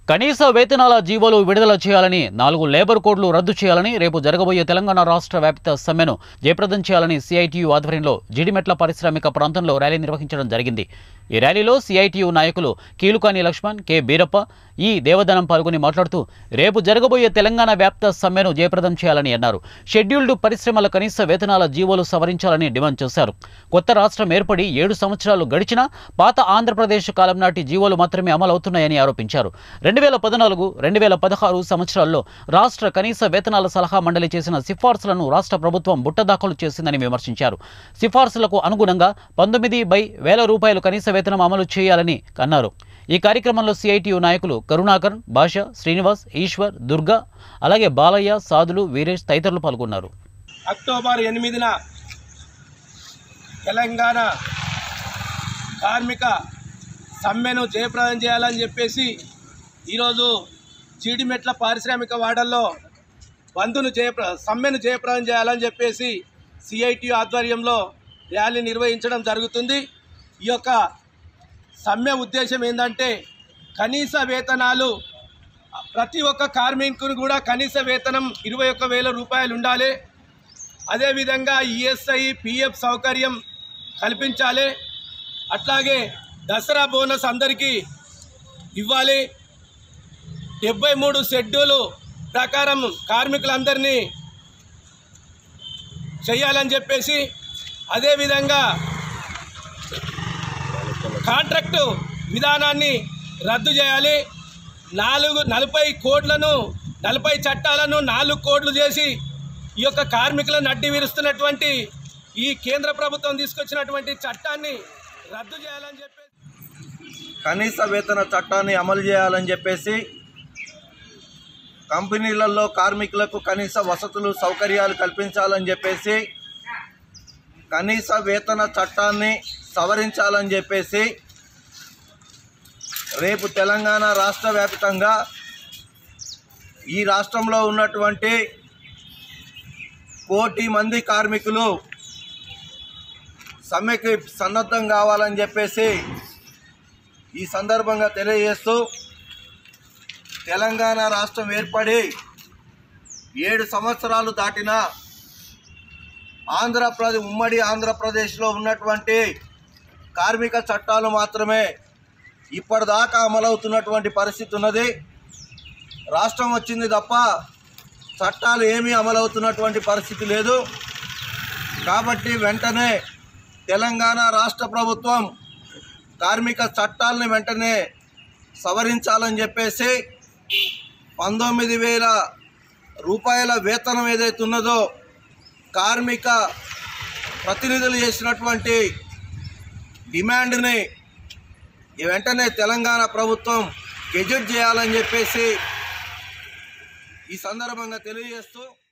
కనీస వేతనాల జీవోలు విడుదల చేయాలని నాలుగు లేబర్ కోడ్లు రద్దు చేయాలని రేపు జరగబోయే తెలంగాణ రాష్ట్ర వ్యాప్త సమ్మెను జయప్రదం చేయాలని సిఐటియు ఆధ్వర్యంలో జిడిమెట్ల పారిశ్రామిక ప్రాంతంలో ర్యాలీ నిర్వహించడం జరిగింది ఈ ర్యాలీలో సిఐటియు నాయకులు కీలుకాని లక్ష్మణ్ కె బీరప్ప ఈ దేవదనం పాల్గొని మాట్లాడుతూ రేపు జరగబోయే తెలంగాణ వ్యాప్త సమ్మెను జయప్రదం చేయాలని అన్నారు షెడ్యూల్డ్ పరిశ్రమల కనీస వేతనాల జీవోలు సవరించాలని డిమాండ్ చేశారు కొత్త రాష్ట్రం ఏర్పడి ఏడు సంవత్సరాలు గడిచినా పాత ఆంధ్రప్రదేశ్ కాలం నాటి జీవోలు మాత్రమే అమలవుతున్నాయని ఆరోపించారు రెండు వేల పద్నాలుగు రెండు వేల పదహారు సంవత్సరాల్లో రాష్ట్ర కనీస వేతనాల సలహా మండలి చేసిన సిఫార్సులను రాష్ట్ర ప్రభుత్వం బుట్టదాఖలు చేసిందని విమర్శించారు సిఫార్సులకు అనుగుణంగా పంతొమ్మిది బై వేల రూపాయలు కనీస వేతనం అమలు చేయాలని అన్నారు ఈ కార్యక్రమంలో సిఐటియు నాయకులు కరుణాకర్ భాష శ్రీనివాస్ ఈశ్వర్ దుర్గా అలాగే బాలయ్య సాధులు వీరేష్ తదితరులు పాల్గొన్నారు అక్టోబర్ ఎనిమిదిన తెలంగాణ కార్మిక సమ్మెను జయప్రదం చేయాలని చెప్పేసి ఈరోజు చీడిమెట్ల పారిశ్రామిక వాడల్లో బంధును జయప్ర సమ్మెను జయప్రదం చేయాలని చెప్పేసి సిఐటి ఆధ్వర్యంలో ర్యాలీ నిర్వహించడం జరుగుతుంది ఈ యొక్క సమ్మె ఉద్దేశం ఏంటంటే కనీస వేతనాలు ప్రతి ఒక్క కార్మికుని కూడా కనీస వేతనం ఇరవై ఒక్క వేల రూపాయలు ఉండాలి అదేవిధంగా ఈఎస్ఐ పిఎఫ్ సౌకర్యం కల్పించాలి అట్లాగే దసరా బోనస్ అందరికీ ఇవ్వాలి డెబ్బై మూడు షెడ్యూలు ప్రకారం కార్మికులందరినీ చేయాలని చెప్పేసి అదేవిధంగా కాంట్రాక్టు విధానాన్ని రద్దు చేయాలి నాలుగు నలభై కోడ్లను నలభై చట్టాలను నాలుగు కోడ్లు చేసి ఈ యొక్క కార్మికులను అడ్డి విరుస్తున్నటువంటి ఈ కేంద్ర ప్రభుత్వం తీసుకొచ్చినటువంటి చట్టాన్ని రద్దు చేయాలని చెప్పి కనీస వేతన చట్టాన్ని అమలు చేయాలని చెప్పేసి కంపెనీలలో కార్మికులకు కనీస వసతులు సౌకర్యాలు కల్పించాలని చెప్పేసి కనీస వేతన చట్టాన్ని సవరించాలని చెప్పేసి రేపు తెలంగాణ రాష్ట్ర వ్యాప్తంగా ఈ రాష్ట్రంలో ఉన్నటువంటి కోటి మంది కార్మికులు సమ్మెకి సన్నద్ధం కావాలని చెప్పేసి ఈ సందర్భంగా తెలియజేస్తూ తెలంగాణ రాష్ట్రం ఏర్పడి ఏడు సంవత్సరాలు దాటిన ఆంధ్రప్రదేశ్ ఉమ్మడి ఆంధ్రప్రదేశ్లో ఉన్నటువంటి కార్మిక చట్టాలు మాత్రమే ఇప్పటిదాకా అమలవుతున్నటువంటి పరిస్థితి ఉన్నది రాష్ట్రం వచ్చింది తప్ప చట్టాలు ఏమీ అమలవుతున్నటువంటి పరిస్థితి లేదు కాబట్టి వెంటనే తెలంగాణ రాష్ట్ర ప్రభుత్వం కార్మిక చట్టాలని వెంటనే సవరించాలని చెప్పేసి పంతొమ్మిది వేల రూపాయల వేతనం ఏదైతే ఉన్నదో కార్మిక ప్రతినిధులు చేసినటువంటి డిమాండ్ని ఈ వెంటనే తెలంగాణ ప్రభుత్వం గెజెట్ చేయాలని చెప్పేసి ఈ సందర్భంగా తెలియజేస్తూ